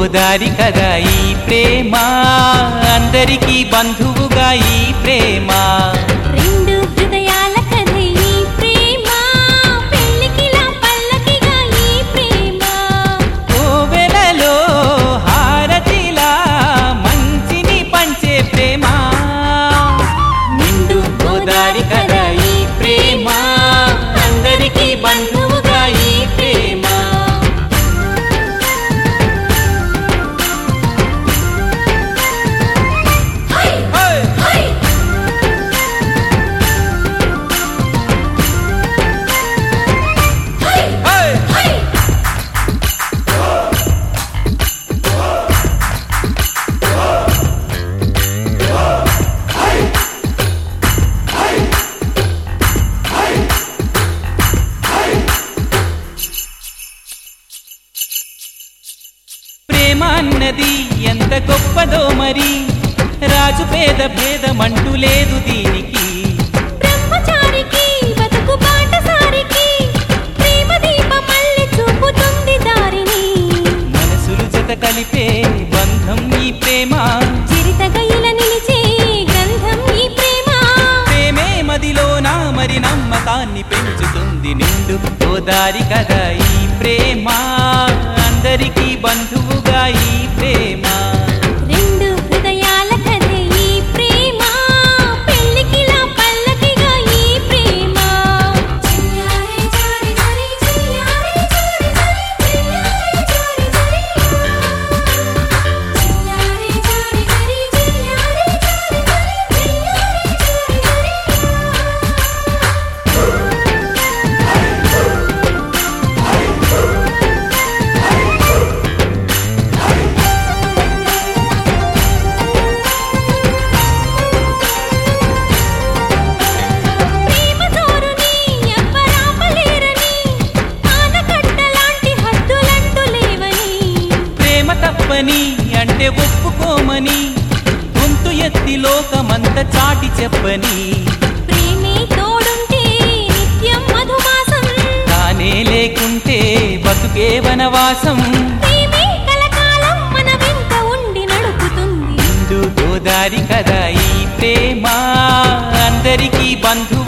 గోదారి కదా ఈ ప్రేమ అందరికీ బంధువుగా ఈ ప్రేమ రెండు హృదయాల కథ ఈ ప్రేమ పెళ్ళికిలా పల్లకిగా ఈ ప్రేమ కోవెలలో హారతిలా మంచిని పంచే ప్రేమ నిండు గోదారి కదా ఈ ప్రేమ అందరికీ బంధువుగా ఈ ప్రేమ హై హే! హై హై హే! హై ప్రేమ అన్నది ఎంత గొప్పదో మరి రాజు పేద భేదమంటూ లేదు దీనికి బ్రహ్మచారికి బతుకు బాటసారికి ప్రేమ దీపం మళ్ళీ చూపుతుంది దారిని మనసులు జత కలిపే బంధం ఈ ప్రేమ చిరితగైల నిలిచే గ్రంథం ఈ ప్రేమ ప్రేమే మదిలోన మరి నమ్మకాన్ని పెంచుతుంది నిండు గోదారి కదా ఈ ప్రేమ అందరికీ బంధువుగా ఈ ప్రేమ రెండు హృదయాల కథ ఈ ప్రేమ పెళ్ళికిలా పల్లకిగా ఈ ప్రేమ చెయ్యారే చారి చారి చెయ్యారే చారి చారి చెయ్యారే చారి చారి చెయ్యారే చారి చారి చెయ్యారే చారి చారి చెయ్యారే చారి చారి ప్రేమ జోరుని ఎవ్వరాపలేరని ఆనకట్టలాంటి హద్దులంటూ లేవని ప్రేమ తప్పని అంటే ఒప్పుకోమని గొంతు ఎత్తి లోకమంత చాటి చెప్పని ప్రేమే తోడుంటే నిత్యం మధుమాసం తానే లేకుంటే బతుకే వనవాసం ప్రేమే కలకాలం మన వెంట ఉండి నడుపుతుంది నిండు గోదారి కదా ఈ ప్రేమ అందరికీ బంధువు